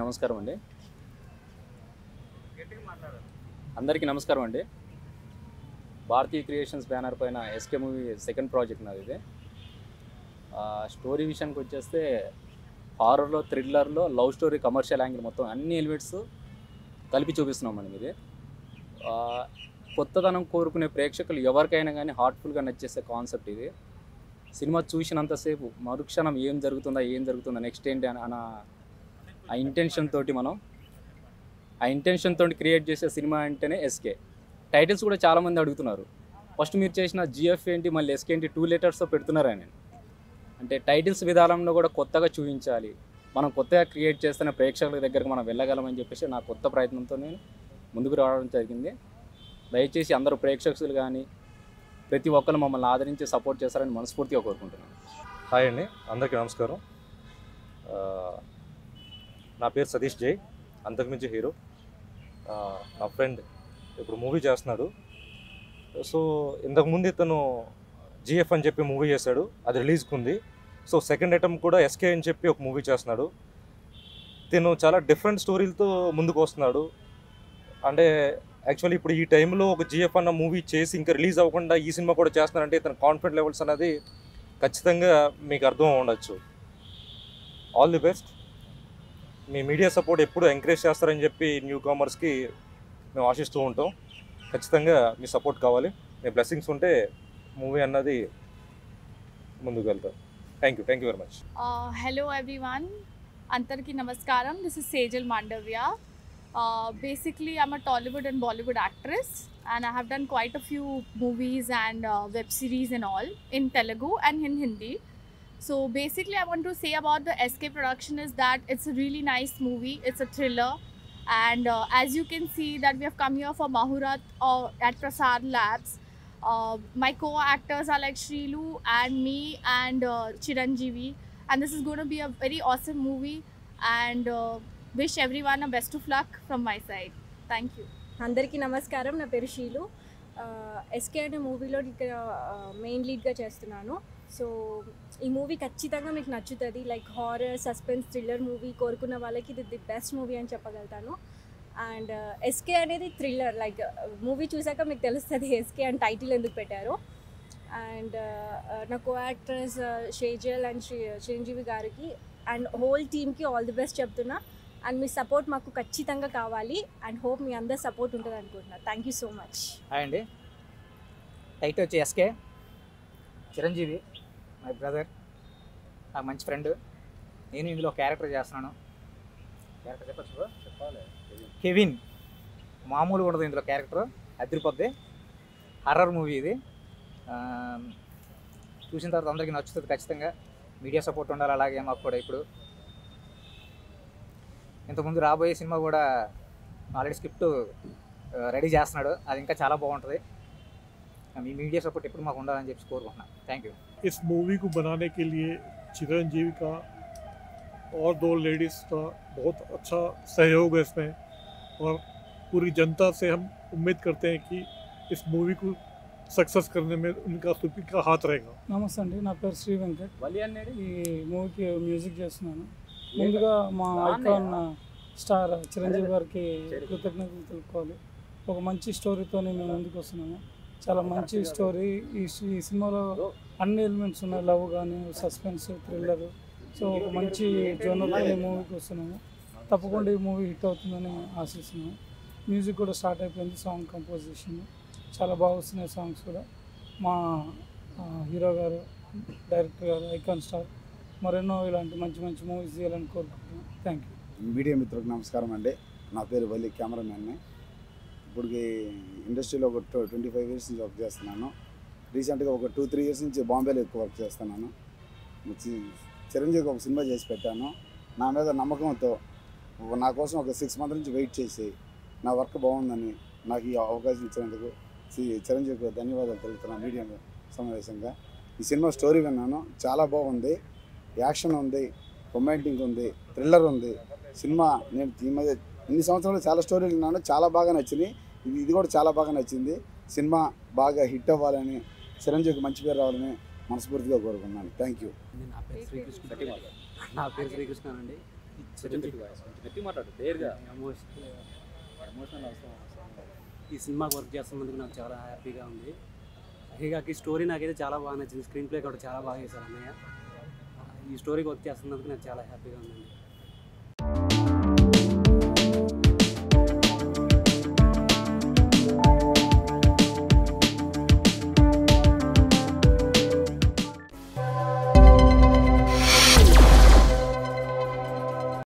నమస్కారం అండి అందరికీ నమస్కారం అండి భారతీయ క్రియేషన్స్ బ్యానర్ పైన ఎస్కే మూవీ సెకండ్ ప్రాజెక్ట్ నాది ఇది ఆ, స్టోరీ విషయానికి వచ్చేస్తే హారర్లో థ్రిల్లర్లో లవ్ స్టోరీ కమర్షియల్ యాంగిల్ మొత్తం అన్ని ఎలిమెంట్స్ కలిపి చూపిస్తున్నాం మనం ఇది ఆ, కొత్తదనం కోరుకునే ప్రేక్షకులు ఎవరికైనా కానీ హార్ట్ఫుల్గా నచ్చేసే కాన్సెప్ట్ ఇది సినిమా చూసినంతసేపు మరుక్షణం ఏం జరుగుతుందా ఏం జరుగుతుందా నెక్స్ట్ ఏంటి అని అన్న ఆ ఇంటెన్షన్ తోటి మనం ఆ ఇంటెన్షన్ తోటి క్రియేట్ చేసే సినిమా అంటేనే ఎస్కే టైటిల్స్ కూడా చాలామంది అడుగుతున్నారు ఫస్ట్ మీరు చేసిన జిఎఫ్ ఏంటి మళ్ళీ ఎస్కే ఏంటి టూ లెటర్స్తో పెడుతున్నారని అంటే టైటిల్స్ విధానంలో కూడా కొత్తగా చూపించాలి మనం కొత్తగా క్రియేట్ చేస్తున్న ప్రేక్షకుల దగ్గరకు మనం వెళ్ళగలమని చెప్పేసి నా కొత్త ప్రయత్నంతో నేను ముందుకు రావడం జరిగింది దయచేసి అందరూ ప్రేక్షకులు కానీ ప్రతి ఒక్కరు మమ్మల్ని ఆదరించి సపోర్ట్ చేస్తారని మనస్ఫూర్తిగా కోరుకుంటున్నాను హాయ్ అండి అందరికీ నమస్కారం ఆ, నా పేరు సతీష్ జై అంతకుమించి హీరో ఆ, నా ఫ్రెండ్ ఇప్పుడు మూవీ చేస్తున్నాడు సో ఇంతకుముందు ఇతను జిఎఫ్ అని చెప్పి మూవీ చేశాడు అది రిలీజ్కి ఉంది సో సెకండ్ ఐటమ్ కూడా ఎస్కే అని చెప్పి ఒక మూవీ చేస్తున్నాడు తిను చాలా డిఫరెంట్ స్టోరీలతో ముందుకు వస్తున్నాడు అంటే యాక్చువల్లీ ఇప్పుడు ఈ టైంలో ఒక జిఎఫ్ అన్న మూవీ చేసి ఇంకా రిలీజ్ అవ్వకుండా ఈ సినిమా కూడా చేస్తున్నారంటే ఇతను కాన్ఫిడెంట్ లెవెల్స్ అనేది ఖచ్చితంగా మీకు అర్థం ఉండొచ్చు ఆల్ ది బెస్ట్ మీ మీడియా సపోర్ట్ ఎప్పుడు ఎంకరేజ్ చేస్తారని చెప్పి న్యూ కామర్స్కి మేము ఆశిస్తూ ఉంటాం ఖచ్చితంగా మీ సపోర్ట్ కావాలి మీ బ్లెస్సింగ్స్ ఉంటే మూవీ అన్నది ముందుకు వెళ్తాం thank you thank you very much Uh, hello everyone. Antarki Namaskaram. This is Sejal Mandavya. Uh, basically, I'm a Tollywood and Bollywood actress, and I have done quite a few movies and uh, web series and all in Telugu and in Hindi. So basically, I want to say about the SK production is that it's a really nice movie. It's a thriller, and uh, as you can see that we have come here for Mahurat uh, at Prasad Labs. Uh, my co-actors are like Shrilu and me and uh, Chiranjeevi and this is going to be a very awesome movie and uh, wish everyone a best of luck from my side thank you అందరికీ నమస్కారం నా పేరు షీలు SK అనే మూవీలో ఇక్కడ main లీడ్గా చేస్తున్నాను so ఈ movie ఖచ్చితంగా మీకు నచ్చుతుంది like horror suspense thriller movie కోరుకున్న వాళ్ళకి ఇది ది బెస్ట్ మూవీ అని చెప్పగలుగుతాను అండ్ ఎస్కే అనేది థ్రిల్లర్ లైక్ మూవీ చూసాక మీకు తెలుస్తుంది ఎస్కే అని టైటిల్ ఎందుకు పెట్టారు అండ్ నా co actress Shejal and Shri Chiranjeevi గారికి అండ్ హోల్ టీమ్కి ఆల్ ది బెస్ట్ చెప్తున్నా అండ్ మీ సపోర్ట్ మాకు ఖచ్చితంగా కావాలి అండ్ హోప్ మీ అందరి సపోర్ట్ ఉంటుంది అనుకుంటున్నా thank you so much hi అండి టైటిల్ వచ్చి ఎస్కే చిరంజీవి మై బ్రదర్ నాకు మంచి ఫ్రెండ్ నేను ఇందులో క్యారెక్టర్ చేస్తున్నాను క్యారెక్టర్ చెప్పచ్చు చెప్పాలి కెవిన్ మామూలుగా ఉండదు ఇందులో క్యారెక్టర్ అదిరిపోద్ది హర్రర్ మూవీ ఇది ఆ, చూసిన తర్వాత అందరికీ నచ్చుతుంది ఖచ్చితంగా మీడియా సపోర్ట్ ఉండాలి అలాగే మాకు కూడా ఇప్పుడు ఇంతకుముందు రాబోయే సినిమా కూడా ఆల్రెడీ స్క్రిప్ట్ రెడీ చేస్తున్నాడు అది ఇంకా చాలా బాగుంటుంది మీ మీడియా సపోర్ట్ ఎప్పుడు మాకు ఉండాలని చెప్పి కోరుకుంటున్నాను థ్యాంక్ యూ इस मूवी को बनाने के लिए चिरंजीवी का और दो लेडीज़ का बहुत अच्छा सहयोग है इसमें और पूरी जनता से हम उम्मीद करते हैं कि इस मूवी को सक्सेस करने में उनका सुपी का हाथ रहेगा నమస్తే అండి నా పేరు శ్రీ వెంకట్ వలి అనేది ఈ మూవీకి మ్యూజిక్ చేస్తున్నాను ముందుగా మా ఐకాన్ స్టార్ చిరంజీవి గారికి కృతజ్ఞతలు తెలుపుకోవాలి ఒక మంచి స్టోరీతో మేము ముందుకు వస్తున్నాము చాలా మంచి స్టోరీ ఈ ఈ సినిమాలో అన్ని ఎలిమెంట్స్ ఉన్నాయి లవ్ కానీ సస్పెన్స్ థ్రిల్లర్ సో ఒక మంచి జోనర్తో ఈ మూవీకి వస్తున్నాము తప్పకుండా ఈ మూవీ హిట్ అవుతుందని ఆశిస్తున్నాము మ్యూజిక్ కూడా స్టార్ట్ అయిపోయింది సాంగ్ కంపోజిషన్ చాలా బాగా వస్తున్నాయి సాంగ్స్ కూడా మా ఆ, హీరో గారు డైరెక్టర్ గారు ఐకాన్ స్టార్ మరెన్నో ఇలాంటి మంచి మంచి మూవీస్ చేయాలని కోరుకుంటున్నాను థ్యాంక్ యూ మీడియా మిత్రులకు నమస్కారం అండి నా పేరు వల్లి కెమెరామ్యాన్ని ఇప్పుడు ఇండస్ట్రీలో ఒక ట్వంటీ ఫైవ్ ఇయర్స్ నుంచి వర్క్ చేస్తున్నాను రీసెంట్గా ఒక టూ త్రీ ఇయర్స్ నుంచి బాంబేలో ఎక్కువ వర్క్ చేస్తున్నాను చి- చిరంజీవికి ఒక సినిమా చేసి పెట్టాను నా మీద నమ్మకంతో ఒక- నా కోసం ఒక సిక్స్ మంత్ నుంచి వెయిట్ చేసి నా వర్క్ బాగుందని నాకు ఈ అవకాశం ఇచ్చినందుకు చి- చిరంజీవికి ధన్యవాదాలు తెలుపుతున్నాను మీడియా సమావేశంగా ఈ సినిమా స్టోరీ విన్నాను చాలా బాగుంది యాక్షన్ ఉంది రొమాంటిక్ ఉంది థ్రిల్లర్ ఉంది సినిమా నేను ఈ మధ్య ఇన్ని సంవత్సరాలు చాలా స్టోరీలు విన్నాను చాలా బాగా నచ్చినాయి ఇది ఇది కూడా చాలా బాగా నచ్చింది సినిమా బాగా హిట్ అవ్వాలని చిరంజీవికి మంచి పేరు రావాలని మనస్ఫూర్తిగా కోరుకున్నాను థ్యాంక్ యూ నా పేరు శ్రీకృష్ణ నా పేరు శ్రీకృష్ణ అండి కొంచెం గట్టి voice, కొంచెం గట్టి మాట్లాడు డేర్గా ఎమోషనల్ ఎమోషనల్ అవసరం అవసరం లేదు. ఈ సినిమాకి వర్క్ చేస్తున్నందుకు నాకు చాలా హ్యాపీగా ఉంది హీగాకి స్టోరీ నాకైతే చాలా బాగా నచ్చింది స్క్రీన్ ప్లే కూడా చాలా బాగా చేశారు అన్నయ్య ఈ స్టోరీకి వర్క్ చేస్తున్నందుకు నాకు చాలా హ్యాపీగా ఉందండి